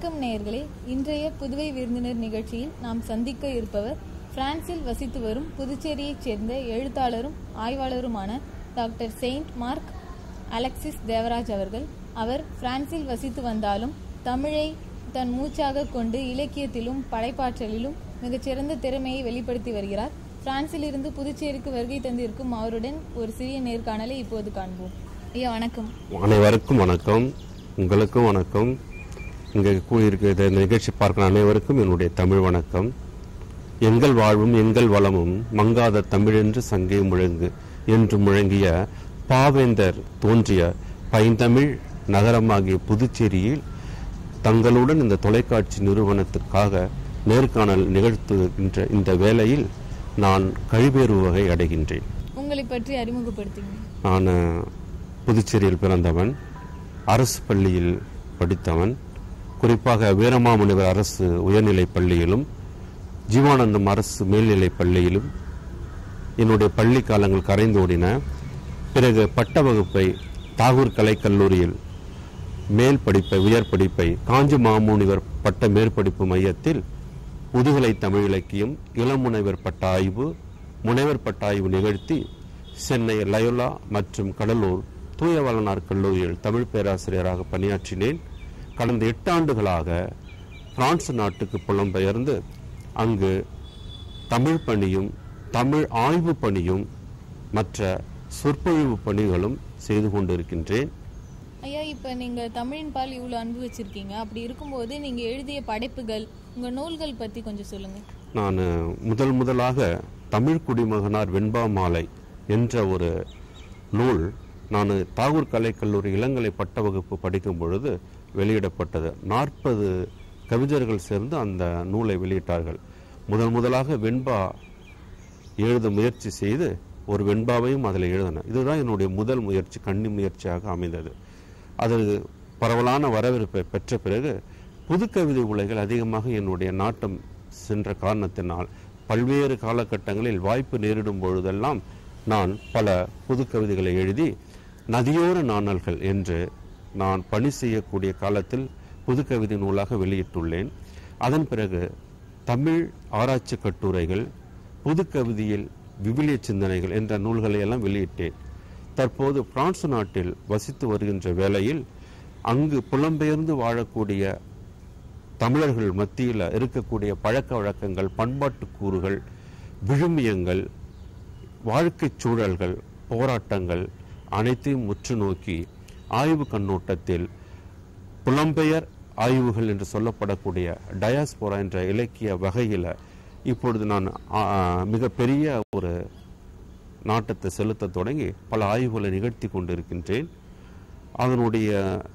வணக்கம் நேயர்களே இன்றைய புதுவை விருந்தினர் நிகழ்ச்சியில் நாம் சந்திக்க இருப்பவர் பிரான்சில் வசித்து வரும் புதுச்சேரியைச் சேர்ந்த எழுத்தாளரும் ஆய்வாளருமான doctor saint Mark Alexis Devaraj அவர்கள் அவர் பிரான்சில் வசித்து வந்தாலும் தமிழை தன் மூச்சாக கொண்டு இலக்கியத்திலும் படைப்பாற்றலிலும் மிகச்சிறந்த திறமையை வெளிப்படுத்தி வருகிறார் பிரான்சிலிருந்து புதுச்சேரிக்கு வருகை தந்திருக்கும் அவருடன் ஒரு சிறிய நேர்காணலை இப்போது காண்போம் ஐயா வணக்கம் அனைவருக்கும் வணக்கம் உங்களுக்கும் வணக்கம் இங்கே கூடியிருக்கிற இந்த நிகழ்ச்சி பார்க்கிற அனைவருக்கும் என்னுடைய தமிழ் வணக்கம் எங்கள் வாழ்வும் எங்கள் வளமும் மங்காத தமிழென்று சங்கே முழங்கு என்று முழங்கிய பாவேந்தர் தோன்றிய பைந்தமிழ் நகரமாகிய புதுச்சேரியில் தங்களுடன் இந்த தொலைக்காட்சி நிறுவனத்திற்காக நேர்காணல் நிகழ்த்துகின்ற இந்த வேளையில் நான் கழிவேறு வகை அடைகின்றேன் உங்களை பற்றி அறிமுகப்படுத்துங்க நான் புதுச்சேரியில் பிறந்தவன் அரசு பள்ளியில் படித்தவன் குறிப்பாக வீரமாமுனிவர் அரசு உயர்நிலைப் பள்ளியிலும் ஜீவானந்தம் அரசு மேல்நிலைப் பள்ளியிலும் என்னுடைய பள்ளி காலங்கள் கரைந்தோடின பிறகு பட்ட வகுப்பை தாகூர் கலைக்கல்லூரியில் மேல் படிப்பை உயர் படிப்பை காஞ்சி மாமுனிவர் பட்ட மேற்படிப்பு மையத்தில் முதுகலை தமிழ் இலக்கியம் இளமுனைவர் பட்ட ஆய்வு முனைவர் பட்ட ஆய்வு நிகழ்த்தி சென்னை லயோலா மற்றும் கடலூர் தூயவளனார் கல்லூரியில் தமிழ் பேராசிரியராக பணியாற்றினேன் கடந்த எட்டு ஆண்டுகளாக பிரான்ஸ் நாட்டுக்கு புலம்பெயர்ந்து அங்கு தமிழ் பணியும் தமிழ் ஆய்வு பணியும் மற்ற சொற்பொழிவு பணிகளும் செய்து கொண்டிருக்கின்றேன் ஐயா இப்ப நீங்க தமிழின் பால் இவ்வளவு அன்பு வச்சிருக்கீங்க அப்படி இருக்கும்போது நீங்க எழுதிய படைப்புகள் உங்க நூல்கள் பத்தி கொஞ்சம் சொல்லுங்க நான் முதல் முதலாக தமிழ் குடிமகனார் வெண்பா மாலை என்ற ஒரு நூல் நான் தாகூர் கலைக்கல்லூரி இளங்கலை பட்ட வகுப்பு படிக்கும் பொழுது வெளியிடப்பட்டது நாற்பது கவிஞர்கள் சேர்ந்து அந்த நூலை வெளியிட்டார்கள் முதல் முதலாக வெண்பா எழுத முயற்சி செய்து ஒரு வெண்பாவையும் அதில் எழுதினேன் இதுதான் என்னுடைய முதல் முயற்சி கன்னி முயற்சியாக அமைந்தது அது பரவலான வரவேற்பை பெற்ற பிறகு புதுக்கவிதை உலகில் அதிகமாக என்னுடைய நாட்டம் சென்ற காரணத்தினால் பல்வேறு காலகட்டங்களில் வாய்ப்பு நேரிடும் பொழுதெல்லாம் நான் பல புதுக்கவிதைகளை எழுதி நதியோர நாணல்கள் என்று நான் பணி செய்யக்கூடிய காலத்தில் புதுக்கவிதை நூலாக வெளியிட்டுள்ளேன் அதன் பிறகு தமிழ் ஆராய்ச்சி கட்டுரைகள் புதுக்கவிதையில் விவிலிய சிந்தனைகள் என்ற நூல்களை எல்லாம் வெளியிட்டேன் தற்போது பிரான்ஸ் நாட்டில் வசித்து வருகின்ற வேளையில் அங்கு புலம்பெயர்ந்து வாழக்கூடிய தமிழர்கள் மத்தியில் இருக்கக்கூடிய பழக்க வழக்கங்கள் பண்பாட்டு கூறுகள் விழுமியங்கள் வாழ்க்கைச் சூழல்கள் போராட்டங்கள் அனைத்தையும் உற்று நோக்கி ஆய்வு கண்ணோட்டத்தில் புலம்பெயர் ஆய்வுகள் என்று சொல்லப்படக்கூடிய டயாஸ்போரா என்ற இலக்கிய வகையில் இப்பொழுது நான் ஆ, மிகப்பெரிய ஒரு நாட்டத்தை செலுத்த தொடங்கி பல ஆய்வுகளை நிகழ்த்தி கொண்டிருக்கின்றேன் அதனுடைய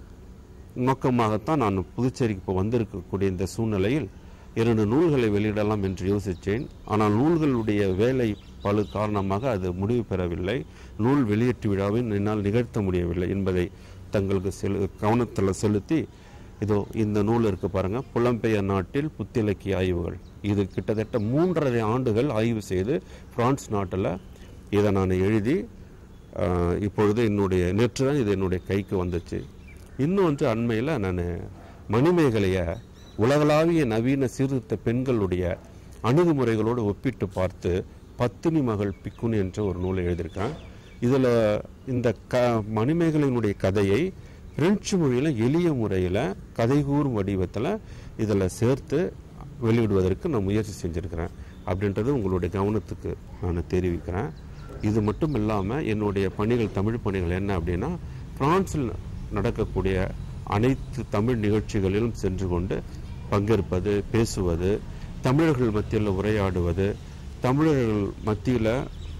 நோக்கமாகத்தான் நான் புதுச்சேரிக்கு இப்போ வந்திருக்கக்கூடிய இந்த சூழ்நிலையில் இரண்டு நூல்களை வெளியிடலாம் என்று யோசித்தேன் ஆனால் நூல்களுடைய வேலை பல காரணமாக அது முடிவு பெறவில்லை நூல் வெளியீட்டு விழாவை என்னால் நிகழ்த்த முடியவில்லை என்பதை தங்களுக்கு செலு கவனத்தில் செலுத்தி இதோ இந்த நூல் இருக்கு பாருங்க புலம்பெயர் நாட்டில் புத்திலக்கிய ஆய்வுகள் இது கிட்டத்தட்ட மூன்றரை ஆண்டுகள் ஆய்வு செய்து பிரான்ஸ் நாட்டில் இதை நான் எழுதி ஆஹ், இப்பொழுது என்னுடைய நேற்று தான் இது என்னுடைய கைக்கு வந்துச்சு இன்னொன்று அண்மையில் நான் மணிமேகலையை உலகளாவிய நவீன சீர்திருத்த பெண்களுடைய அணுகுமுறைகளோடு ஒப்பிட்டு பார்த்து பத்தினி மகள் பிக்குன் என்ற ஒரு நூலை எழுதியிருக்கேன் இதில் இந்த க மணிமேகலையினுடைய கதையை பிரெஞ்சு மொழியில் எளிய முறையில் கதைகூறும் வடிவத்தில் இதில் சேர்த்து வெளியிடுவதற்கு நான் முயற்சி செஞ்சுருக்கிறேன் அப்படின்றது உங்களுடைய கவனத்துக்கு நான் தெரிவிக்கிறேன் இது மட்டும் இல்லாமல் என்னுடைய பணிகள் தமிழ் பணிகள் என்ன அப்படின்னா பிரான்சில் நடக்கக்கூடிய அனைத்து தமிழ் நிகழ்ச்சிகளிலும் சென்று கொண்டு பங்கேற்பது பேசுவது தமிழர்கள் மத்தியில் உரையாடுவது தமிழர்கள் மத்தியில்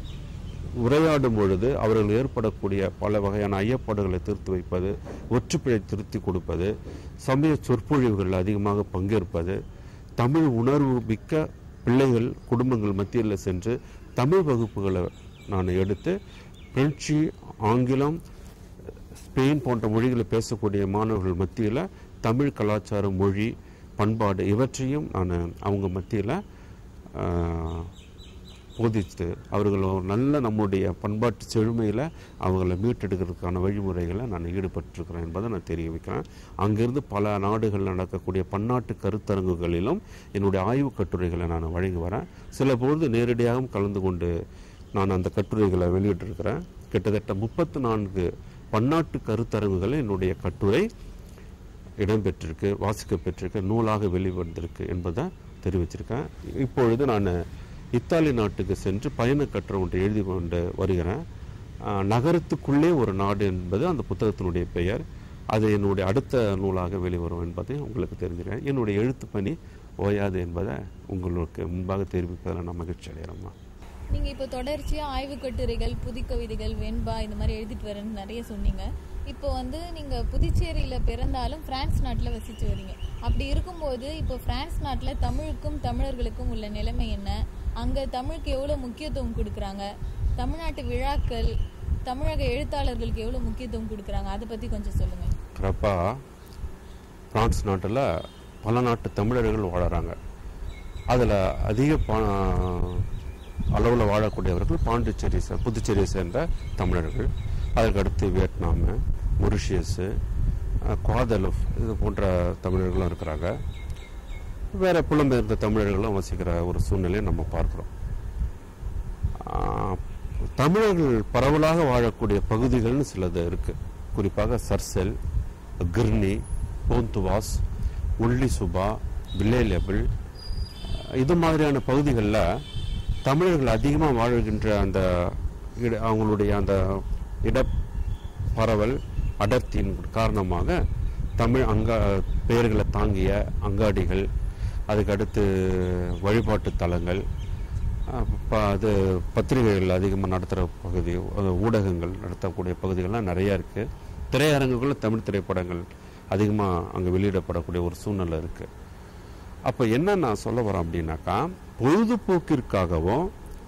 உரையாடும் பொழுது அவர்கள் ஏற்படக்கூடிய பல வகையான ஐயப்பாடுகளை தீர்த்து வைப்பது ஒற்றுப்பிழை திருத்தி கொடுப்பது சமய சொற்பொழிவுகளில் அதிகமாக பங்கேற்பது தமிழ் உணர்வு மிக்க பிள்ளைகள் குடும்பங்கள் மத்தியில் சென்று தமிழ் வகுப்புகளை நான் எடுத்து பிரெஞ்சு ஆங்கிலம் ஸ்பெயின் போன்ற மொழிகளை பேசக்கூடிய மாணவர்கள் மத்தியில் தமிழ் கலாச்சார மொழி பண்பாடு இவற்றையும் நான் அவங்க மத்தியில் போதித்து அவர்கள் ஒரு நல்ல நம்முடைய பண்பாட்டு செழுமையில் அவங்கள மீட்டெடுக்கிறதுக்கான வழிமுறைகளை நான் ஈடுபட்டிருக்கிறேன் என்பதை நான் தெரிய வைக்கிறேன் அங்கிருந்து பல நாடுகள் நடக்கக்கூடிய பன்னாட்டு கருத்தரங்குகளிலும் என்னுடைய ஆய்வுக் கட்டுரைகளை நான் வழங்கி வரேன் சில பொழுது நேரடியாகவும் கலந்து கொண்டு நான் அந்த கட்டுரைகளை வெளியிட்டிருக்கிறேன் கிட்டத்தட்ட முப்பத்து நான்கு பன்னாட்டு கருத்தரங்குகளில் என்னுடைய கட்டுரை இடம்பெற்றிருக்கு வாசிக்கப்பெற்றிருக்கு நூலாக வெளிவந்திருக்கு என்பதை தெரிவிச்சிருக்கேன் இப்பொழுது நான் இத்தாலி நாட்டுக்கு சென்று பயண கட்டுரை ஒன்றை எழுதி கொண்டு வருகிறேன் ஆஹ், நகரத்துக்குள்ளே ஒரு நாடு என்பது அந்த புத்தகத்தினுடைய பெயர் அது என்னுடைய அடுத்த நூலாக வெளிவரும் என்பதை உங்களுக்கு தெரிஞ்சுக்கிறேன் என்னுடைய எழுத்து பணி ஓயாது என்பதை உங்களுக்கு முன்பாக தெரிவிப்பதில் நான் மகிழ்ச்சி அடைகிறேம்மா நீங்க இப்போ தொடர்ச்சியா ஆய்வு கட்டுரைகள் புதுக்கவிதைகள் வெண்பா இந்த மாதிரி எழுதிட்டு வரேன்னு நிறைய சொன்னீங்க இப்போ வந்து நீங்க புதுச்சேரியில பிறந்தாலும் பிரான்ஸ் நாட்டுல வசிச்சு வரீங்க அப்படி இருக்கும்போது இப்போ பிரான்ஸ் நாட்டுல தமிழுக்கும் தமிழர்களுக்கும் உள்ள நிலைமை என்ன அங்க தமிழுக்கு எவ்வளவு முக்கியத்துவம் கொடுக்கறாங்க தமிழ்நாட்டு விழாக்கள் தமிழக எழுத்தாளர்களுக்கு எவ்வளவு முக்கியத்துவம் கொடுக்கறாங்க அதை பத்தி கொஞ்சம் சொல்லுங்க சிறப்பாக பிரான்ஸ் நாட்டில் பல நாட்டு தமிழர்கள் வாழறாங்க அதில் அதிக பா அளவில் வாழக்கூடியவர்கள் பாண்டிச்சேரி சே- புதுச்சேரியை சேர்ந்த தமிழர்கள் அதற்கு அடுத்து வியட்நாமு மொரிஷியஸு அஹ், குவாதலுஃப் இது போன்ற தமிழர்களும் இருக்கிறாங்க வேற புலம்பெயர்ந்த தமிழர்களும் வசிக்கிற ஒரு சூழ்நிலையை நம்ம பார்க்குறோம் ஆஹ், தமிழர்கள் பரவலாக வாழக்கூடிய பகுதிகள்னு சிலது இருக்கு குறிப்பாக சர்செல் கிர்னி போந்துவாஸ் உள்ளி சுபா வில்லேலபிள் இது மாதிரியான பகுதிகளில் தமிழர்கள் அதிகமாக வாழ்கின்ற அந்த இட- அவங்களுடைய அந்த இட பரவல் அடர்த்தியின் காரணமாக தமிழ் அங்க பெயர்களை தாங்கிய அங்காடிகள் அதுக்கு அடுத்து வழிபாட்டு தலங்கள் அஹ் ப- அது பத்திரிகைகள் அதிகமாக நடத்துகிற பகுதி அது ஊடகங்கள் நடத்தக்கூடிய பகுதிகள்லாம் நிறையா இருக்குது திரையரங்குகளில் தமிழ் திரைப்படங்கள் அதிகமாக அங்கே வெளியிடப்படக்கூடிய ஒரு சூழ்நிலை இருக்குது அப்போ என்ன நான் சொல்ல வரேன் அப்படின்னாக்கா பொழுதுபோக்கிற்காகவும்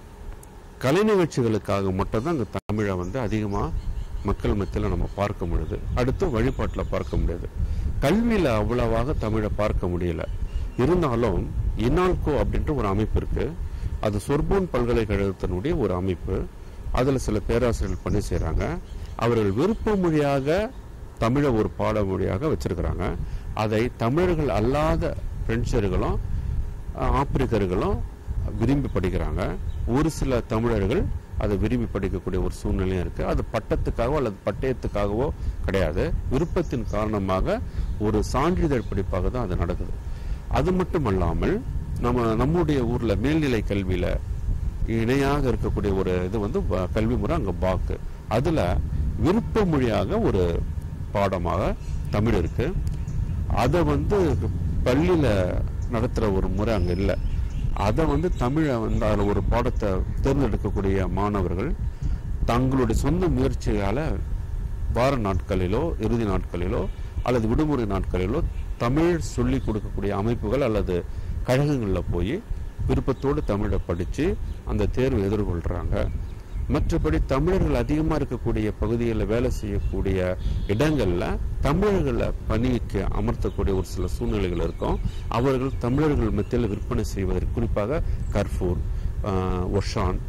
கலை நிகழ்ச்சிகளுக்காக மட்டும்தான் இந்த தமிழை வந்து அதிகமாக மக்கள் மத்தியில் நம்ம பார்க்க முடியுது அடுத்து வழிபாட்டில் பார்க்க முடியுது கல்வியில் அவ்வளவாக தமிழை பார்க்க முடியல இருந்தாலும் இனால்கோ அப்படின்ற ஒரு அமைப்பு இருக்கு அது சொர்போன் பல்கலைக்கழகத்தினுடைய ஒரு அமைப்பு அதில் சில பேராசிரியர்கள் பணி செய்கிறாங்க அவர்கள் விருப்ப மொழியாக தமிழை ஒரு பாட மொழியாக வச்சிருக்கிறாங்க அதை தமிழர்கள் அல்லாத பிரெஞ்சர்களும் அஹ், ஆப்பிரிக்கர்களும் விரும்பி படிக்கிறாங்க ஒரு சில தமிழர்கள் அதை விரும்பி படிக்கக்கூடிய ஒரு சூழ்நிலையும் இருக்கு அது பட்டத்துக்காகவோ அல்லது பட்டயத்துக்காகவோ கிடையாது விருப்பத்தின் காரணமாக ஒரு சான்றிதழ் படிப்பாக தான் அது நடக்குது அது மட்டும் அல்லாமல் நம்ம நம்முடைய ஊர்ல மேல்நிலை கல்வியில இணையாக இருக்கக்கூடிய ஒரு இது வந்து வ- கல்வி முறை அங்க பாக்கு அதுல விருப்ப மொழியாக ஒரு பாடமாக தமிழ் இருக்கு அதை வந்து பள்ளியில நடத்துற ஒரு முறை அங்க இல்லை அதை வந்து தமிழை வந்து அதில் ஒரு பாடத்தை தேர்ந்தெடுக்கக்கூடிய மாணவர்கள் தங்களுடைய சொந்த முயற்சியால வார நாட்களிலோ இறுதி நாட்களிலோ அல்லது விடுமுறை நாட்களிலோ தமிழ் சொல்லிக் கொடுக்கக்கூடிய அமைப்புகள் அல்லது கழகங்களில் போய் விருப்பத்தோடு தமிழை படித்து அந்த தேர்வை எதிர்கொள்கிறாங்க மற்றபடி தமிழர்கள் அதிகமாக இருக்கக்கூடிய பகுதிகளில் வேலை செய்யக்கூடிய இடங்களில் தமிழர்களை பணிக்கு அமர்த்தக்கூடிய ஒரு சில சூழ்நிலைகள் இருக்கும் அவர்கள் தமிழர்கள் மத்தியில் விற்பனை செய்வதற்கு குறிப்பாக கர்ஃபூர் ஆஹ், ஒஷான்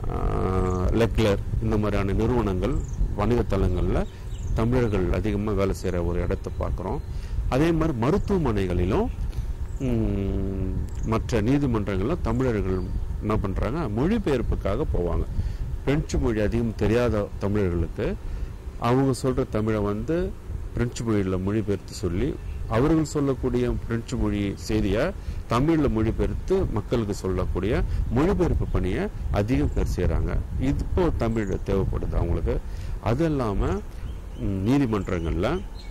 ஆஹ், லெக்லர் இந்த மாதிரியான நிறுவனங்கள் வணிகத்தலங்களில் தமிழர்கள் அதிகமாக வேலை செய்கிற ஒரு இடத்தை பார்க்குறோம் அதே மாதிரி மருத்துவமனைகளிலும் ம், மற்ற நீதிமன்றங்களிலும் தமிழர்கள் என்ன பண்ணுறாங்க மொழிபெயர்ப்புக்காக போவாங்க பிரெஞ்சு மொழி அதிகம் தெரியாத தமிழர்களுக்கு அவங்க சொல்கிற தமிழை வந்து பிரெஞ்சு மொழியில் மொழிபெயர்த்து சொல்லி அவர்கள் சொல்லக்கூடிய பிரெஞ்சு மொழி செய்தியை தமிழில் மொழிபெயர்த்து மக்களுக்கு சொல்லக்கூடிய மொழிபெயர்ப்பு பணியை அதிகம் பேர் செய்கிறாங்க இது இப்போ தமிழ் தேவைப்படுது அவங்களுக்கு அது இல்லாமல் நீதிமன்றங்களில்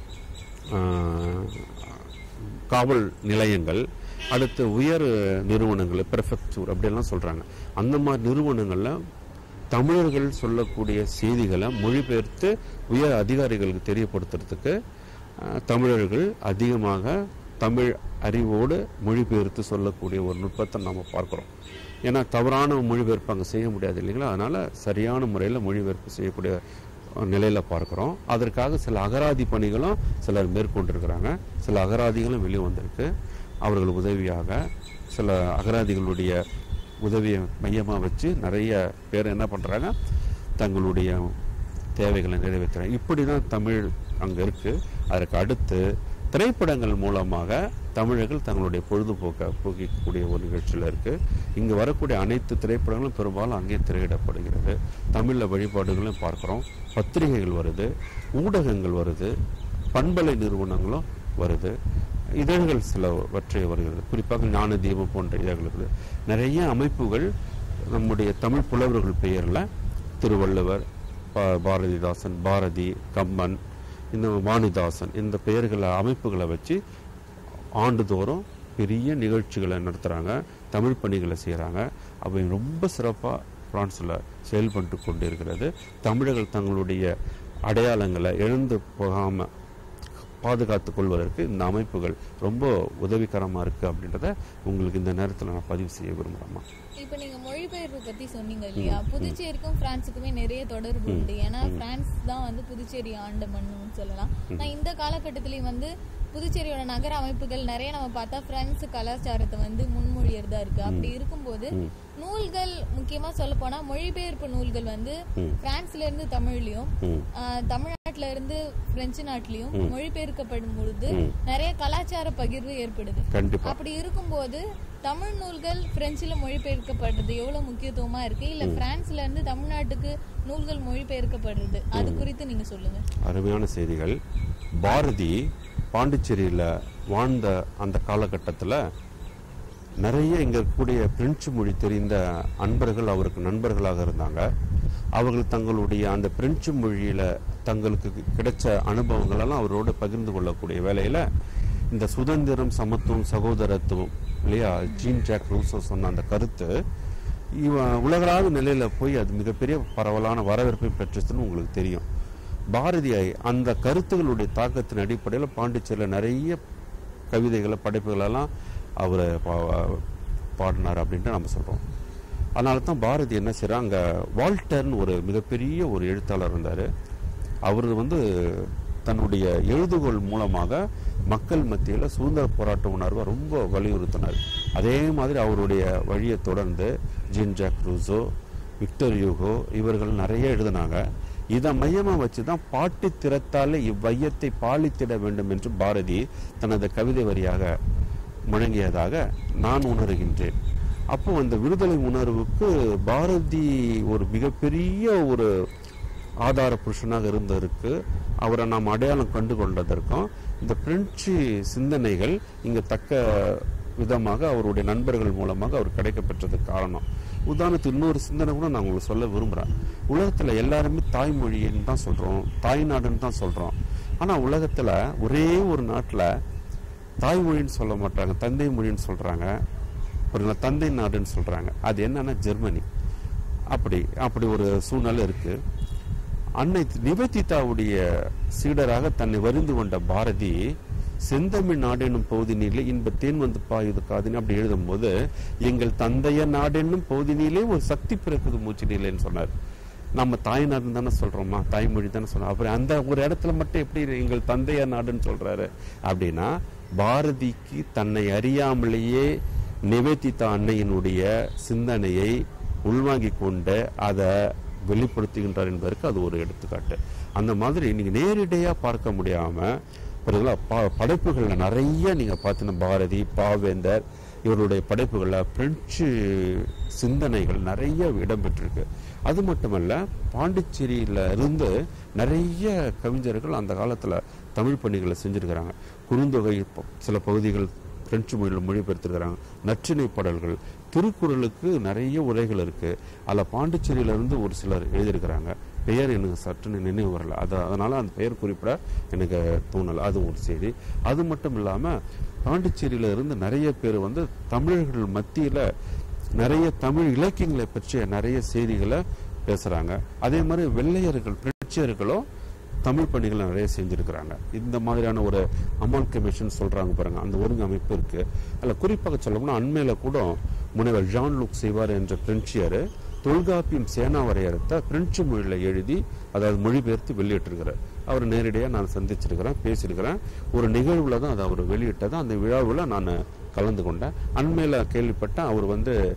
காவல் நிலையங்கள் அடுத்து உயர் நிறுவனங்கள் ப்ரெஃபெக்சூர் அப்படியெல்லாம் சொல்கிறாங்க அந்த மாதிரி நிறுவனங்களில் தமிழர்கள் சொல்லக்கூடிய செய்திகளை மொழிபெயர்த்து உயர் அதிகாரிகளுக்கு தெரியப்படுத்துறதுக்கு அஹ், தமிழர்கள் அதிகமாக தமிழ் அறிவோடு மொழிபெயர்த்து சொல்லக்கூடிய ஒரு நுட்பத்தை நாம் பார்க்குறோம் ஏன்னா தவறான மொழிபெயர்ப்பு அங்கே செய்ய முடியாது இல்லைங்களா அதனால் சரியான முறையில் மொழிபெயர்ப்பு செய்யக்கூடிய நிலையில் பார்க்குறோம் அதற்காக சில அகராதி பணிகளும் சிலர் மேற்கொண்டிருக்கிறாங்க சில அகராதிகளும் வெளியே வந்திருக்கு அவர்கள் உதவியாக சில அகராதிகளுடைய உதவியை மையமாக வச்சு நிறைய பேர் என்ன பண்ணுறாங்க தங்களுடைய தேவைகளை நிறைவேற்றுறாங்க இப்படி தான் தமிழ் அங்கே இருக்குது அதற்கு அடுத்து திரைப்படங்கள் மூலமாக தமிழர்கள் தங்களுடைய பொழுதுபோக்கை போக்கிக்கக்கூடிய ஒரு நிகழ்ச்சியில் இருக்குது இங்கே வரக்கூடிய அனைத்து திரைப்படங்களும் பெரும்பாலும் அங்கே திரையிடப்படுகிறது தமிழில் வழிபாடுகளும் பார்க்குறோம் பத்திரிகைகள் வருது ஊடகங்கள் வருது பண்பலை நிறுவனங்களும் வருது இதழ்கள் சிலவற்றை வருகிறது குறிப்பாக ஞான தீபம் போன்ற இதழ்கள் இருக்குது நிறைய அமைப்புகள் நம்முடைய தமிழ் புலவர்கள் பெயரில் திருவள்ளுவர் பா- பாரதிதாசன் பாரதி கம்பன் இந்த வாணிதாசன் இந்த பெயர்களை அமைப்புகளை வச்சு ஆண்டுதோறும் பெரிய நிகழ்ச்சிகளை நடத்துகிறாங்க தமிழ் பணிகளை செய்கிறாங்க அவை ரொம்ப சிறப்பாக பிரான்ஸில் செயல்பட்டு கொண்டு இருக்கிறது தமிழர்கள் தங்களுடைய அடையாளங்களை இழந்து போகாமல் பாதுகாத்துக் கொள்வதற்கு இந்த அமைப்புகள் ரொம்ப உதவிகரமாக இருக்குது அப்படின்றத உங்களுக்கு இந்த நேரத்தில் நான் பதிவு செய்ய விரும்புகிறேம்மா இப்ப நீங்க மொழிபெயர்ப்பு பத்தி சொன்னீங்க இல்லையா புதுச்சேரிக்கும் பிரான்ஸுக்குமே நிறைய தொடர்பு உண்டு ஏன்னா பிரான்ஸ் தான் வந்து புதுச்சேரி ஆண்ட மண்ணுன்னு சொல்லலாம் நான் இந்த காலகட்டத்திலயும் வந்து புதுச்சேரியோட நகர அமைப்புகள் நிறைய நம்ம பார்த்தா பிரான்ஸ் கலாச்சாரத்தை வந்து முன்மொழியறதா இருக்கு அப்படி இருக்கும்போது நூல்கள் முக்கியமா சொல்ல போனா மொழிபெயர்ப்பு நூல்கள் வந்து பிரான்ஸ்ல இருந்து தமிழ்லயும் ம் ஆஹ், தமிழ்நாட்டுல இருந்து பிரெஞ்சு நாட்டிலயும் மொழிபெயர்க்கப்படும் பொழுது நிறைய கலாச்சார பகிர்வு ஏற்படுது கண்டிப்பாக அப்படி இருக்கும்போது தமிழ் நூல்கள் பிரெஞ்சுல மொழிபெயர்க்கப்படுறது எவ்வளவு முக்கியத்துவமா இருக்கு இல்ல பிரான்ஸ்ல இருந்து தமிழ்நாட்டுக்கு நூல்கள் மொழிபெயர்க்கப்படுறது அது குறித்து நீங்க சொல்லுங்க அருமையான செய்திகள் பாரதி பாண்டிச்சேரியில் வாழ்ந்த அந்த காலகட்டத்தில் நிறைய இங்கே இருக்கக்கூடிய பிரெஞ்சு மொழி தெரிந்த அன்பர்கள் அவருக்கு நண்பர்களாக இருந்தாங்க அவர்கள் தங்களுடைய அந்த பிரெஞ்சு மொழியில் தங்களுக்கு கிடைச்ச அனுபவங்களெல்லாம் அவரோடு பகிர்ந்து கொள்ளக்கூடிய வேலையில் இந்த சுதந்திரம் சமத்துவம் சகோதரத்துவம் இல்லையா ஜீன் ஜாக் ரூசோ சொன்ன அந்த கருத்து இவன் உலகளாவிய நிலையில் போய் அது மிகப்பெரிய பரவலான வரவேற்பை பெற்றுச்சுன்னு உங்களுக்கு தெரியும் பாரதியாய் அந்த கருத்துகளுடைய தாக்கத்தின் அடிப்படையில் பாண்டிச்சேரியில் நிறைய கவிதைகளை படைப்புகளெல்லாம் அவர் பாடினார் அப்படின்ட்டு நம்ம சொல்கிறோம் அதனால தான் பாரதி என்ன செய்கிறார் அங்கே வால்டர்னு ஒரு மிகப்பெரிய ஒரு எழுத்தாளர் இருந்தார் அவர் வந்து தன்னுடைய எழுதுகோள் மூலமாக மக்கள் மத்தியில் சுதந்திர போராட்ட உணர்வை ரொம்ப வலியுறுத்தினார் அதே மாதிரி அவருடைய வழியை தொடர்ந்து Jean Jacques Rousseau Victor Hugo இவர்கள் நிறைய எழுதினாங்க இதை மையமாக வச்சு தான் பாட்டி திறத்தாலே இவ்வையத்தை பாலித்திட வேண்டும் என்று பாரதி தனது கவிதை வரியாக முழங்கியதாக நான் உணர்கின்றேன் அப்போ அந்த விடுதலை உணர்வுக்கு பாரதி ஒரு மிகப்பெரிய ஒரு ஆதார புருஷனாக இருந்ததற்கு அவரை நாம் அடையாளம் கண்டு கொண்டதற்கும் இந்த பிரெஞ்சு சிந்தனைகள் இங்கே தக்க விதமாக அவருடைய நண்பர்கள் மூலமாக அவர் கிடைக்கப்பெற்றதுக்கு காரணம் உதாரணத்துக்கு இன்னொரு சிந்தனை கூட நான் உங்களுக்கு சொல்ல விரும்புகிறேன் உலகத்தில் எல்லாருமே தாய்மொழின்னு தான் சொல்கிறோம் தாய்நாடுன்னு தான் சொல்கிறோம் ஆனால் உலகத்தில் ஒரே ஒரு நாட்டில் தாய்மொழின்னு சொல்ல மாட்டாங்க தந்தை மொழின்னு சொல்கிறாங்க ஒரு தந்தை நாடுன்னு சொல்கிறாங்க அது என்னன்னா ஜெர்மனி அப்படி அப்படி ஒரு சூழ்நிலை இருக்குது அன்னை நிவேதிதாவுடைய சீடராக தன்னை வரிந்து கொண்ட பாரதி செந்தமிழ் நாடென்னும் பகுதினிலே இன்ப தேன் வந்து பாயுது காதுன்னு அப்படி எழுதும்போது எங்கள் தந்தைய நாடென்னும் பகுதினிலே ஒரு சக்தி பிறக்குது மூச்சு நிலைன்னு சொன்னார் நம்ம தாய்நாடுன்னு தானே சொல்றோமா தாய்மொழி தானே சொல்றோம் அப்புறம் அந்த ஒரு இடத்துல மட்டும் எப்படி எங்கள் தந்தைய நாடுன்னு சொல்றாரு அப்படின்னா பாரதிக்கு தன்னை அறியாமலேயே நிவேதிதா அன்னையினுடைய சிந்தனையை உள்வாங்கிக் கொண்டு அதை வெளிப்படுத்துகின்றார் என்பதற்கு அது ஒரு எடுத்துக்காட்டு அந்த மாதிரி நீங்க நேரடியா பார்க்க முடியாம புரியுதுங்களா? ப- படைப்புகள்ல நிறைய நீங்க பார்த்தீங்கன்னா பாரதி பாவேந்தர் இவருடைய படைப்புகள்ல பிரெஞ்சு சிந்தனைகள் நிறைய இடம்பெற்றிருக்கு அது மட்டுமல்ல பாண்டிச்சேரியில இருந்து நிறைய கவிஞர்கள் அந்த காலத்துல தமிழ் பணிகளை செஞ்சிருக்கிறாங்க குறுந்தொகை ப- சில பகுதிகள் பிரெஞ்சு மொழியில் மொழிபெயர்த்திருக்கிறாங்க நற்றிணை பாடல்கள் திருக்குறளுக்கு நிறைய உரைகள் இருக்கு அதில் பாண்டிச்சேரியில இருந்து ஒரு சிலர் எழுதியிருக்கிறாங்க பெயர் எனக்கு சற்றுன்னு நினைவு வரல அது அதனால அந்த பெயர் குறிப்பிட எனக்கு தோணலை அது ஒரு செய்தி அது மட்டும் இல்லாம பாண்டிச்சேரியில இருந்து நிறைய பேர் வந்து தமிழர்கள் மத்தியில நிறைய தமிழ் இலக்கியங்களை பற்றிய நிறைய செய்திகளை பேசுறாங்க அதே மாதிரி வெள்ளையர்கள் பிரெஞ்சியர்களும் தமிழ் பணிகளை நிறைய செஞ்சிருக்கிறாங்க இந்த மாதிரியான ஒரு அமால்கமேஷன் சொல்றாங்க பாருங்க அந்த ஒருங்கமைப்பு இருக்கு அதில் குறிப்பாக சொல்லணும்னா அண்மையில கூட முனைவர் ஜான் லுக் செய்வார் என்ற பிரெஞ்சியர் தொல்காப்பியம் சேனா வரையறத்தை பிரெஞ்சு மொழியில் எழுதி அதாவது மொழிபெயர்த்து வெளியிட்டிருக்கிறார் அவர் நேரடியாக நான் சந்திச்சிருக்கிறேன் பேசியிருக்கிறேன் ஒரு நிகழ்வில் தான் அதை அவர் வெளியிட்டது அந்த விழாவில் நான் கலந்து கொண்டேன் அண்மையில் கேள்விப்பட்டேன் அவர் வந்து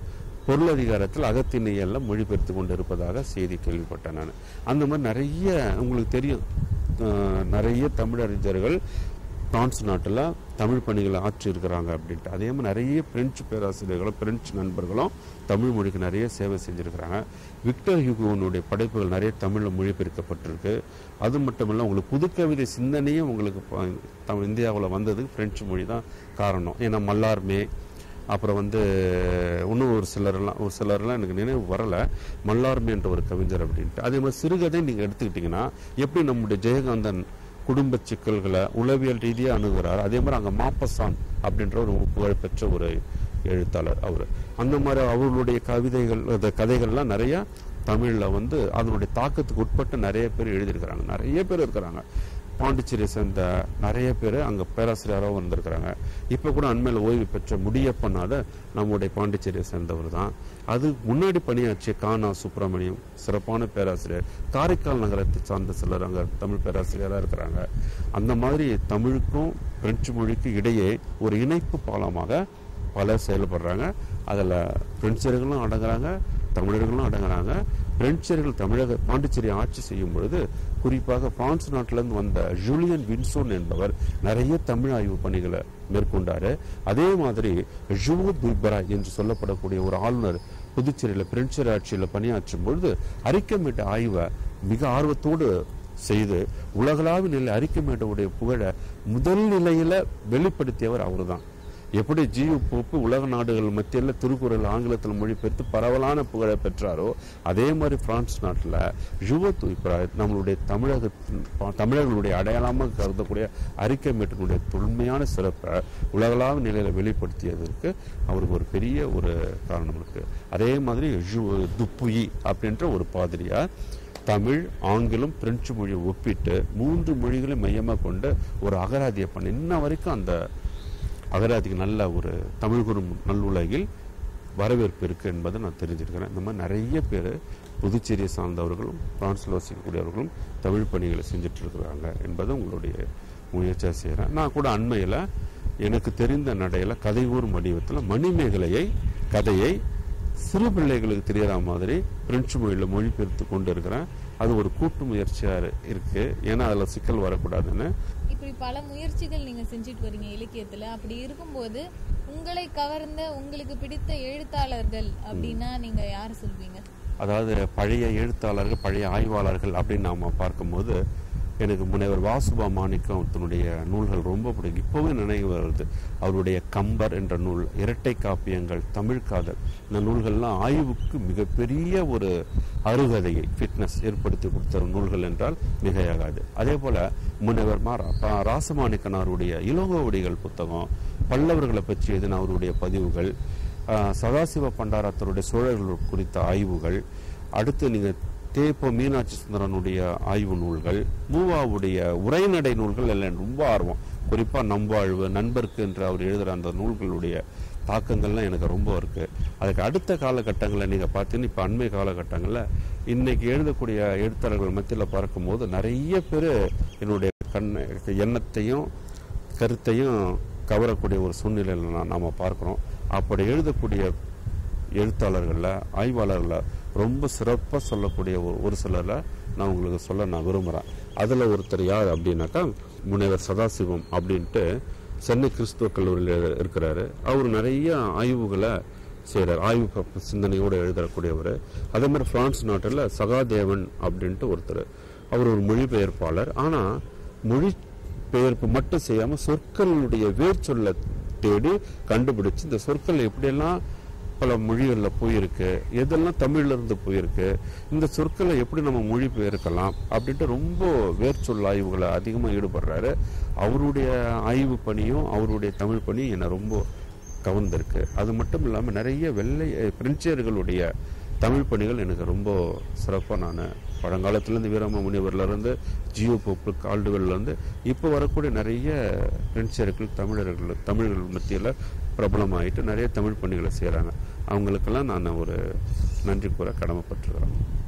பொருளதிகாரத்தில் அகத்திணையெல்லாம் மொழிபெயர்த்து கொண்டு இருப்பதாக செய்தி கேள்விப்பட்டேன் நான் அந்த மாதிரி நிறைய உங்களுக்கு தெரியும் அஹ், நிறைய தமிழறிஞர்கள் பிரான்ஸ் நாட்டில் தமிழ் பணிகளை ஆற்றியிருக்கிறாங்க அப்படின்ட்டு அதே மாதிரி நிறைய பிரெஞ்சு பேராசிரியர்களும் பிரெஞ்சு நண்பர்களும் தமிழ் மொழிக்கு நிறைய சேவை செஞ்சுருக்கிறாங்க விக்டர் ஹியூகோனுடைய படைப்புகள் நிறைய தமிழில் மொழிபெயர்க்கப்பட்டிருக்கு அது மட்டும் இல்லை உங்களுக்கு புதுக்கவிதை சிந்தனையும் உங்களுக்கு ப- தம் இந்தியாவில் வந்ததுக்கு பிரெஞ்சு மொழி தான் காரணம் ஏன்னா மல்லார்மே அப்புறம் வந்து இன்னும் ஒரு சிலர்லாம் ஒரு சிலர்லாம் எனக்கு நினைவு வரலை மல்லார்மே என்ற ஒரு கவிஞர் அப்படின்ட்டு அதே மாதிரி சிறுகதை நீங்கள் எடுத்துக்கிட்டிங்கன்னா எப்படி நம்முடைய ஜெயகாந்தன் குடும்ப சிக்கல்களை உளவியல் ரீதியாக அணுகுறார் அதே மாதிரி அங்கே மாப்பசான் அப்படின்ற ஒரு புகழ்பெற்ற ஒரு எழுத்தாளர் அவர் அந்த மாதிரி அவர்களுடைய கவிதைகள் அந்த கதைகள்லாம் நிறைய தமிழில் வந்து அதனுடைய தாக்கத்துக்கு உட்பட்டு நிறைய பேர் எழுதியிருக்கிறாங்க நிறைய பேர் இருக்கிறாங்க பாண்டிச்சேரி சேர்ந்த நிறைய பேர் அங்கே பேராசிரியராக வந்திருக்கிறாங்க இப்போ கூட அண்மையில் ஓய்வு பெற்ற முடியப்பனாத நம்முடைய பாண்டிச்சேரியை சேர்ந்தவர் தான் அது முன்னாடி பணியாற்றிய கானா சுப்பிரமணியம் சிறப்பான பேராசிரியர் காரைக்கால் நகரத்தை சார்ந்த சிலர் அங்கே தமிழ் பேராசிரியராக இருக்கிறாங்க அந்த மாதிரி தமிழுக்கும் பிரெஞ்சு மொழிக்கும் இடையே ஒரு இணைப்பு பாலமாக பலர் செயல்படுறாங்க அதில் பிரெஞ்சர்களும் அடங்குறாங்க தமிழர்களும் அடங்குறாங்க பிரெஞ்சர்கள் தமிழக பாண்டிச்சேரி ஆட்சி செய்யும் பொழுது குறிப்பாக பிரான்ஸ் நாட்டிலிருந்து வந்த ஜூலியன் வின்சோன் என்பவர் நிறைய தமிழ் ஆய்வு பணிகளை மேற்கொண்டாரு அதே மாதிரி ஜூ துய்பரா என்று சொல்லப்படக்கூடிய ஒரு ஆளுநர் புதுச்சேரியில் பிரெஞ்சர் ஆட்சியில் பணியாற்றும் பொழுது அறிக்கைமிட்ட ஆய்வை மிக ஆர்வத்தோடு செய்து உலகளாவிய நிலை அறிக்கைமேட்டவுடைய புகழ முதல் நிலையில வெளிப்படுத்தியவர் அவர்தான் எப்படி ஜியு போப்பு உலக நாடுகள் மத்தியில் திருக்குறள் ஆங்கிலத்தில் மொழிபெயர்த்து பரவலான புகழை பெற்றாரோ அதே மாதிரி பிரான்ஸ் நாட்டில் ஜுவ துய்ப்ராய் நம்மளுடைய தமிழக தமிழர்களுடைய அடையாளமாக கருதக்கூடிய அறிக்கை மேட்டினுடைய தொன்மையான சிறப்பை உலகளாவிய நிலையில் வெளிப்படுத்தியதற்கு அவருக்கு ஒரு பெரிய ஒரு காரணம் இருக்கு அதே மாதிரி ஜு துப்புயி அப்படின்ற ஒரு பாதிரியார் தமிழ் ஆங்கிலம் பிரெஞ்சு மொழியை ஒப்பிட்டு மூன்று மொழிகளை மையமாக கொண்டு ஒரு அகராதியை பண்ணி இன்ன வரைக்கும் அந்த அகராதிக்கு நல்ல ஒரு தமிழ் குறும் நல்லுலகில் வரவேற்பு இருக்கு என்பதை நான் தெரிஞ்சிருக்கிறேன் இந்த மாதிரி நிறைய பேர் புதுச்சேரியை சார்ந்தவர்களும் பிரான்ஸில் வசிக்கக்கூடியவர்களும் தமிழ் பணிகளை செஞ்சுட்டு இருக்கிறாங்க என்பதை உங்களுடைய முயற்சியாக செய்கிறேன் நான் கூட அண்மையில் எனக்கு தெரிந்த நடையில் கதை ஊர் வடிவத்தில் மணிமேகலையை கதையை சிறு பிள்ளைகளுக்கு தெரியற மாதிரி பிரெஞ்சு மொழியில் மொழிபெயர்த்து கொண்டு இருக்கிறேன் அது ஒரு கூட்டு முயற்சியாக இருக்கு ஏன்னா அதில் சிக்கல் வரக்கூடாதுன்னு இப்படி பல முயற்சிகள் நீங்க செஞ்சுட்டு வரீங்க இலக்கியத்துல அப்படி இருக்கும்போது உங்களை கவர்ந்த உங்களுக்கு பிடித்த எழுத்தாளர்கள் அப்படின்னா நீங்க யார் சொல்வீங்க அதாவது பழைய எழுத்தாளர்கள் பழைய ஆய்வாளர்கள் அப்படின்னு நாம பார்க்கும்போது எனக்கு முனைவர் வாசுபா மாணிக்கம் தன்னுடைய நூல்கள் ரொம்ப பிடிக்கும் இப்போவே நினைவு வருது அவருடைய கம்பர் என்ற நூல் இரட்டை காப்பியங்கள் தமிழ் காதல் இந்த நூல்கள்லாம் ஆய்வுக்கு மிகப்பெரிய ஒரு அருகதையை ஃபிட்னஸ் ஏற்படுத்தி கொடுத்த நூல்கள் என்றால் மிகையாகாது அதே போல முனைவர் மா ரா- ராசமாணிக்கனாருடைய இலோகவடிகள் புத்தகம் பல்லவர்களை பற்றி எதுன அவருடைய பதிவுகள் ஆஹ் சதாசிவ பண்டாரத்தருடைய சோழர்கள் குறித்த ஆய்வுகள் அடுத்து நீங்க தேப்போ மீனாட்சி சுந்தரனுடைய ஆய்வு நூல்கள் மூவாவுடைய உரைநடை நூல்கள் எல்லாம் எனக்கு ரொம்ப ஆர்வம் குறிப்பா நம்பாழ்வு நண்பருக்கு என்று அவர் எழுதுற அந்த நூல்களுடைய தாக்கங்கள்லாம் எனக்கு ரொம்ப இருக்கு அதுக்கு அடுத்த காலகட்டங்களில் நீங்க பார்த்தீங்கன்னா இப்ப அண்மை காலகட்டங்களில் இன்னைக்கு எழுதக்கூடிய எழுத்தாளர்கள் மத்தியில் பார்க்கும்போது நிறைய பேர் என்னுடைய கண் எண்ணத்தையும் கருத்தையும் கவரக்கூடிய ஒரு சூழ்நிலையில் நான் நாம பார்க்கிறோம் அப்படி எழுதக்கூடிய எழுத்தாளர்களில் ஆய்வாளர்களில் ரொம்ப சிறப்பாக சொல்லக்கூடிய ஒரு ஒரு சிலரை நான் உங்களுக்கு சொல்ல நான் விரும்புகிறேன் அதில் ஒருத்தர் யார் அப்படின்னாக்கா முனைவர் சதாசிவம் அப்படின்ட்டு சென்னை கிறிஸ்துவ கல்லூரியில் இருக்கிறாரு அவர் நிறைய ஆய்வுகளை செய்கிறார் ஆய்வு ப- சிந்தனையோடு எழுதக்கூடியவர் அதே மாதிரி பிரான்ஸ் நாட்டில் சகாதேவன் அப்படின்ட்டு ஒருத்தர் அவர் ஒரு மொழிபெயர்ப்பாளர் ஆனால் மொழி பெயர்ப்பு மட்டும் செய்யாம சொற்களுடைய வேர் சொல்ல தேடி கண்டுபிடிச்சு இந்த சொற்கள் எப்படியெல்லாம் பல மொழிகளில் போயிருக்கு எதெல்லாம் தமிழ்ல இருந்து போயிருக்கு இந்த சொற்களை எப்படி நம்ம மொழி பெயர்க்கலாம் அப்படின்ட்டு ரொம்ப வேர்ச்சொல் ஆய்வுகளை அதிகமாக ஈடுபடுறாரு அவருடைய ஆய்வு பணியும் அவருடைய தமிழ் பணியும் என்னை ரொம்ப கவர்ந்திருக்கு அது மட்டும் இல்லாமல் நிறைய வெள்ளை அஹ், பிரெஞ்சியர்களுடைய தமிழ் பணிகள் எனக்கு ரொம்ப சிறப்பாக நான் பழங்காலத்திலேருந்து வீரம முனிவர்லேருந்து ஜியோ போப்பு கால்டுவெல்லேருந்து இப்போ வரக்கூடிய நிறைய பிரெஞ்சியர்கள் தமிழர்கள் தமிழர்கள் மத்தியில் பிரபலமாயிட்டு நிறைய தமிழ் பணிகளை செய்கிறாங்க அவங்களுக்கெல்லாம் நான் ஒரு நன்றி கூற கடமைப்பட்டிருக்கிறேன்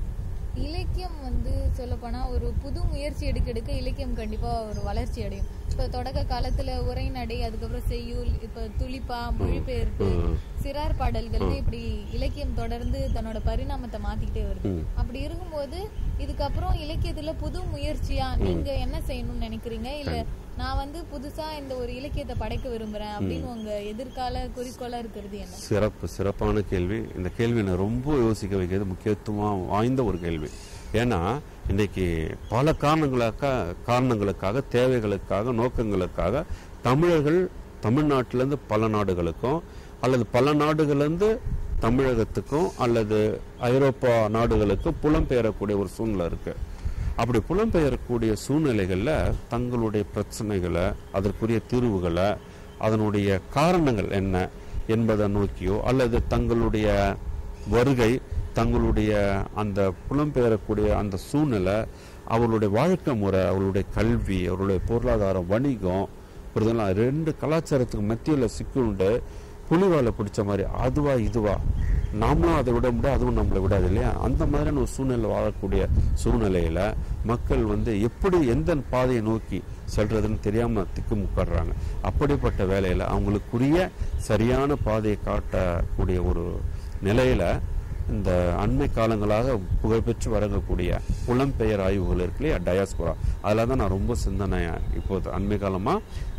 இலக்கியம் வந்து சொல்லப்போனா ஒரு புது முயற்சி எடுக்க எடுக்க இலக்கியம் கண்டிப்பா ஒரு வளர்ச்சி அடையும் இப்ப தொடக்க காலத்துல உரைநடை அதுக்கப்புறம் செய்யுள் இப்ப துளிப்பா மொழிபெயர்ப்பு சிறார் பாடல்கள்னு இப்படி இலக்கியம் தொடர்ந்து தன்னோட பரிணாமத்தை மாத்திக்கிட்டே வருது அப்படி இருக்கும்போது இதுக்கப்புறம் இலக்கியத்துல புது முயற்சியா நீங்க என்ன செய்யணும்னு நினைக்கிறீங்க இல்ல நான் வந்து புதுசா இந்த ஒரு இலக்கியத்தை படைக்க விரும்புறேன் அப்படின்னு உங்க எதிர்கால குறிக்கோளா இருக்கிறது என்ன சிறப்பு சிறப்பான கேள்வி இந்த கேள்வி என்னை ரொம்ப யோசிக்க வைக்கிறது முக்கியத்துவம் வாய்ந்த ஒரு கேள்வி ஏன்னா இன்னைக்கு பல காரணங்களுக்காக காரணங்களுக்காக தேவைகளுக்காக நோக்கங்களுக்காக தமிழர்கள் தமிழ்நாட்டிலேருந்து பல நாடுகளுக்கும் அல்லது பல நாடுகள்லேருந்து தமிழகத்துக்கும் அல்லது ஐரோப்பா நாடுகளுக்கும் புலம்பெயரக்கூடிய ஒரு சூழ்நிலை இருக்கு அப்படி புலம்பெயரக்கூடிய சூழ்நிலைகளில் தங்களுடைய பிரச்சனைகளை அதற்குரிய தீர்வுகளை அதனுடைய காரணங்கள் என்ன என்பதை நோக்கியோ அல்லது தங்களுடைய வருகை தங்களுடைய அந்த புலம்பெயரக்கூடிய அந்த சூழ்நிலை அவர்களுடைய வாழ்க்கை முறை அவர்களுடைய கல்வி அவர்களுடைய பொருளாதாரம் வணிகம் புரியுதுங்களா ரெண்டு கலாச்சாரத்துக்கு மத்தியில் சிக்குண்டு புலிவாலை பிடிச்ச மாதிரி அதுவா இதுவா நாமளும் அதை விட முடியாது அதுவும் நம்மளை விடாது இல்லையா அந்த மாதிரியான ஒரு சூழ்நிலை வாழக்கூடிய சூழ்நிலையில மக்கள் வந்து எப்படி எந்த பாதையை நோக்கி செல்றதுன்னு தெரியாம திக்குமுக்காடுறாங்க அப்படிப்பட்ட வேலையில அவங்களுக்குரிய சரியான பாதையை காட்டக்கூடிய ஒரு நிலையில இந்த அண்மை காலங்களாக புகழ்பெற்று வரக்கூடிய புலம்பெயர் ஆய்வுகள் இருக்கு இல்லையா டயாஸ்போரா அதில் தான் நான் ரொம்ப சிந்தனையா இப்போ அண்மை காலமா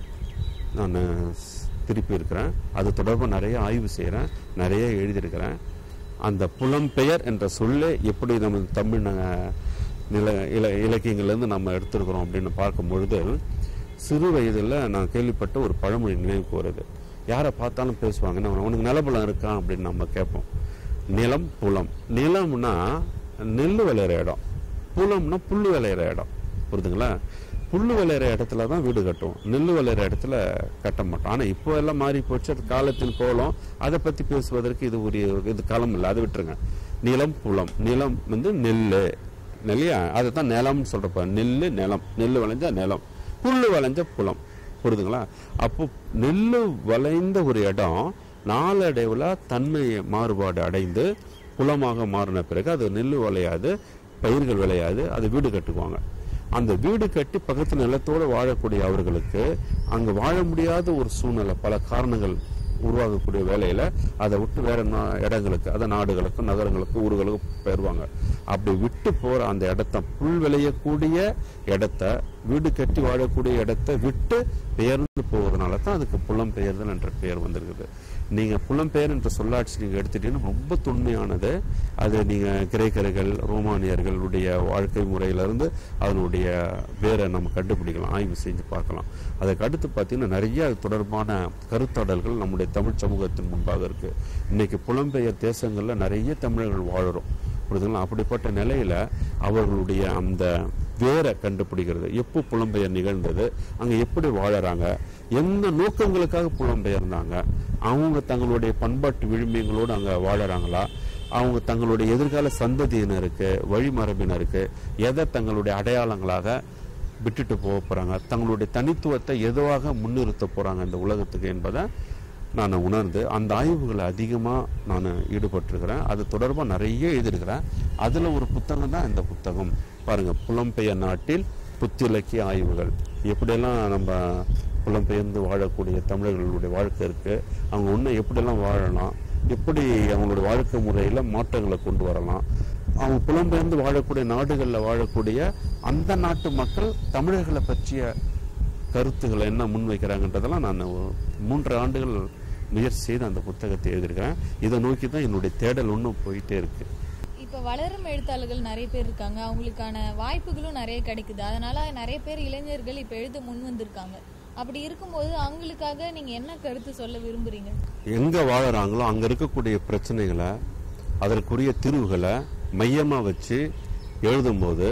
நான் திருப்பி இருக்கிறேன் அது தொடர்பாக நிறைய ஆய்வு செய்கிறேன் நிறைய எழுதியிருக்கிறேன் அந்த புலம்பெயர் என்ற சொல்லே எப்படி நம்ம தமிழ் ந- நில இல இலக்கியங்கள்லேருந்து நம்ம எடுத்திருக்கிறோம் அப்படின்னு பார்க்கும் பொழுது சிறு வயதில் நான் கேள்விப்பட்ட ஒரு பழமொழி நினைவுக்கு வருது யாரை பார்த்தாலும் பேசுவாங்க என்ன உனக்கு நிலபலம் இருக்கான் அப்படின்னு நம்ம கேட்போம் நிலம் புலம் நிலம்னா நெல் விளையிற இடம் புலம்னா புல்லு விளையிற இடம் புரியுதுங்களா புல்லு விளையிற இடத்துல தான் வீடு கட்டுவோம் நெல் விளையிற இடத்துல கட்ட மாட்டோம் ஆனால் இப்போ எல்லாம் மாறி போச்சு அது காலத்தின் கோலம் அதை பற்றி பேசுவதற்கு இது ஒரு இது காலம் இல்லை அதை விட்டுருங்க நிலம் புலம் நிலம் வந்து நெல் நெல்லையா அதை தான் நிலம்னு சொல்றப்ப நெல் நிலம் நெல் விளைஞ்ச நிலம் புல்லு விளைஞ்ச புலம் புரியுதுங்களா அப்போ நெல் விளைந்த ஒரு இடம் நாளடைவில் தன்மை மாறுபாடு அடைந்து புலமாக மாறின பிறகு அது நெல் விளையாது பயிர்கள் விளையாது அது வீடு கட்டுக்குவாங்க அந்த வீடு கட்டி பக்கத்து நிலத்தோடு வாழக்கூடிய அவர்களுக்கு அங்க வாழ முடியாத ஒரு சூழ்நிலை பல காரணங்கள் உருவாகக்கூடிய வேலையில அதை விட்டு வேற நா- இடங்களுக்கு அதை நாடுகளுக்கும் நகரங்களுக்கும் ஊர்களுக்கும் பெயர்வாங்க அப்படி விட்டு போற அந்த இடத்த புல் விளையக்கூடிய இடத்த வீடு கட்டி வாழக்கூடிய இடத்த விட்டு பெயர்ந்து போவதனால தான் அதுக்கு புலம்பெயர்தல் என்ற பெயர் வந்திருக்குது நீங்க புலம்பெயர் என்ற சொல்லாட்சி நீங்க எடுத்துட்டீங்கன்னா ரொம்ப தொன்மையானது அது நீங்க கிரேக்கர்கள் ரோமானியர்களுடைய வாழ்க்கை முறையிலிருந்து அதனுடைய வேரை நம்ம கண்டுபிடிக்கலாம் ஆய்வு செஞ்சு பார்க்கலாம் அதுக்கு அடுத்து பார்த்தீங்கன்னா நிறைய அது தொடர்பான கருத்தாடல்கள் நம்முடைய தமிழ் சமூகத்தின் முன்பாக இருக்கு இன்னைக்கு புலம்பெயர் தேசங்கள்ல நிறைய தமிழர்கள் வாழுறோம் புரியுதுங்களா அப்படிப்பட்ட நிலையில அவர்களுடைய அந்த வேரை கண்டுபிடிக்கிறது எப்போ புலம்பெயர் நிகழ்ந்தது அங்க எப்படி வாழறாங்க எந்த நோக்கங்களுக்காக புலம்பெயர்ந்தாங்க அவங்க தங்களுடைய பண்பாட்டு விழுமியங்களோடு அங்க வாழறாங்களா அவங்க தங்களுடைய எதிர்கால சந்ததியினருக்கு வழிமரபினருக்கு எதை தங்களுடைய அடையாளங்களாக விட்டுட்டு போக போறாங்க தங்களுடைய தனித்துவத்தை எதுவாக முன்னிறுத்த போறாங்க இந்த உலகத்துக்கு என்பதை நான் உணர்ந்து அந்த ஆய்வுகளை அதிகமாக நான் ஈடுபட்டிருக்கிறேன் அது தொடர்பாக நிறைய எழுதியிருக்கிறேன் அதில் ஒரு புத்தகம் தான் இந்த புத்தகம் பாருங்க புலம்பெயர் நாட்டில் புத்திலக்கிய ஆய்வுகள் எப்படியெல்லாம் நம்ம புலம்பெயர்ந்து வாழக்கூடிய தமிழர்களுடைய வாழ்க்கை இருக்கு அவங்க இன்னும் எப்படியெல்லாம் வாழலாம் எப்படி அவங்களுடைய வாழ்க்கை முறையில் மாற்றங்களை கொண்டு வரலாம் அவங்க புலம்பெயர்ந்து வாழக்கூடிய நாடுகளில் வாழக்கூடிய அந்த நாட்டு மக்கள் தமிழர்களை பற்றிய கருத்துக்களை என்ன முன்வைக்கிறாங்கன்றதெல்லாம் நான் ஒரு மூன்று ஆண்டுகள் முயற்சி செய்து அந்த புத்தகத்தை எழுதியிருக்கிறேன் இதை நோக்கி தான் என்னுடைய தேடல் இன்னும் போயிட்டே இருக்கு இப்ப வளரும் எழுத்தாளர்கள் நிறைய பேர் இருக்காங்க அவங்களுக்கான வாய்ப்புகளும் நிறைய கிடைக்குது அதனால நிறைய பேர் இளைஞர்கள் இப்ப எழுத முன் வந்திருக்காங்க அப்படி இருக்கும்போது அவங்களுக்காக நீங்க என்ன கருத்து சொல்ல விரும்புறீங்க எங்க வாழறாங்களோ அங்க இருக்கக்கூடிய பிரச்சனைகளை அதற்குரிய தீர்வுகளை மையமா வச்சு எழுதும்போது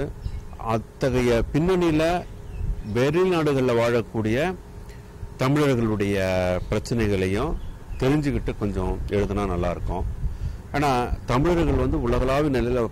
அத்தகைய பின்னணியில வெளிநாடுகளில் வாழக்கூடிய தமிழர்களுடைய பிரச்சனைகளையும் தெரிஞ்சுக்கிட்டு கொஞ்சம் எழுதுனா நல்லா இருக்கும் ஆனா தமிழர்கள் வந்து உலகளாவிய நிலையில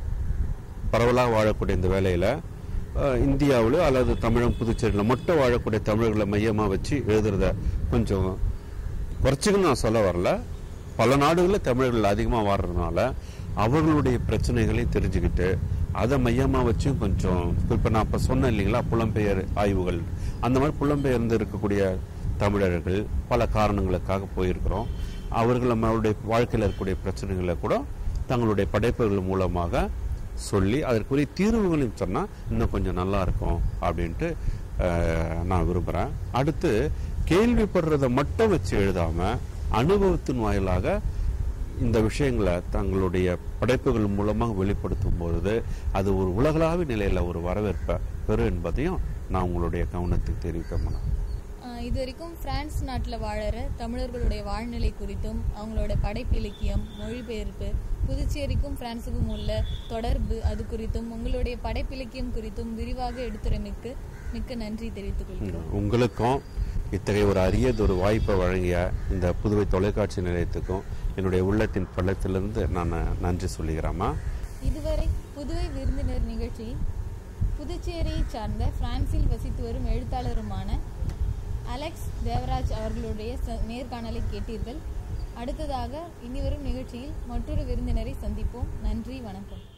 பரவலாக வாழக்கூடிய இந்த வேலையில அஹ், இந்தியாவுல அல்லது தமிழகம் புதுச்சேரியில் மட்டும் வாழக்கூடிய தமிழர்களை மையமா வச்சு எழுதுறத கொஞ்சம் குறைச்சிக்கணும் நான் சொல்ல வரல பல நாடுகளில் தமிழர்கள் அதிகமாக வாடுறதுனால அவர்களுடைய பிரச்சனைகளை தெரிஞ்சுக்கிட்டு அதை மையமாக வச்சும் கொஞ்சம் இப்போ நான் இப்போ சொன்னேன் இல்லைங்களா புலம்பெயர் ஆய்வுகள் அந்த மாதிரி புலம்பெயர்ந்து இருக்கக்கூடிய தமிழர்கள் பல காரணங்களுக்காக போயிருக்கிறோம் அவர்கள் நம்மளுடைய வாழ்க்கையில் இருக்கக்கூடிய பிரச்சனைகளை கூட தங்களுடைய படைப்புகள் மூலமாக சொல்லி அதற்குரிய தீர்வுகளையும் சொன்னால் இன்னும் கொஞ்சம் நல்லா இருக்கும் அப்படின்ட்டு அஹ், நான் விரும்புகிறேன் அடுத்து கேள்விப்படுறதை மட்டும் வச்சு எழுதாம அனுபவத்தின் வாயிலாக இந்த விஷயங்களை தங்களுடைய படைப்புகள் மூலமாக வெளிப்படுத்தும் பொழுது அது ஒரு உலகளாவிய நிலையில் ஒரு வரவேற்பை பெறும் என்பதையும் நான் உங்களுடைய கவனத்துக்கு தெரிவிக்க முடியும் ஆஹ் இது வரைக்கும் பிரான்ஸ் நாட்டில் வாழற தமிழர்களுடைய வாழ்நிலை குறித்தும் அவங்களோட படைப்பு இலக்கியம் மொழிபெயர்ப்பு புதுச்சேரிக்கும் பிரான்ஸுக்கும் உள்ள தொடர்பு அது குறித்தும் உங்களுடைய படைப்பிலக்கியம் குறித்தும் விரிவாக எடுத்துரைமிக்கு மிக்க நன்றி தெரிவித்துக் கொள்கிறோம் உங்களுக்கும் இத்தகைய ஒரு அரியதொரு வாய்ப்பை வழங்கிய இந்த புதுவை தொலைக்காட்சி நிலையத்துக்கும் என்னுடைய உள்ளத்தின் பள்ளத்திலிருந்து நான் நன்றி சொல்லுகிறேம்மா இதுவரை புதுவை விருந்தினர் நிகழ்ச்சியில் புதுச்சேரியை சார்ந்த பிரான்சில் வசித்து வரும் எழுத்தாளருமான அலெக்ஸ் தேவராஜ் அவர்களுடைய ச- நேர்காணலை கேட்டீர்கள் அடுத்ததாக இனிவரும் நிகழ்ச்சியில் மற்றொரு விருந்தினரை சந்திப்போம் நன்றி வணக்கம்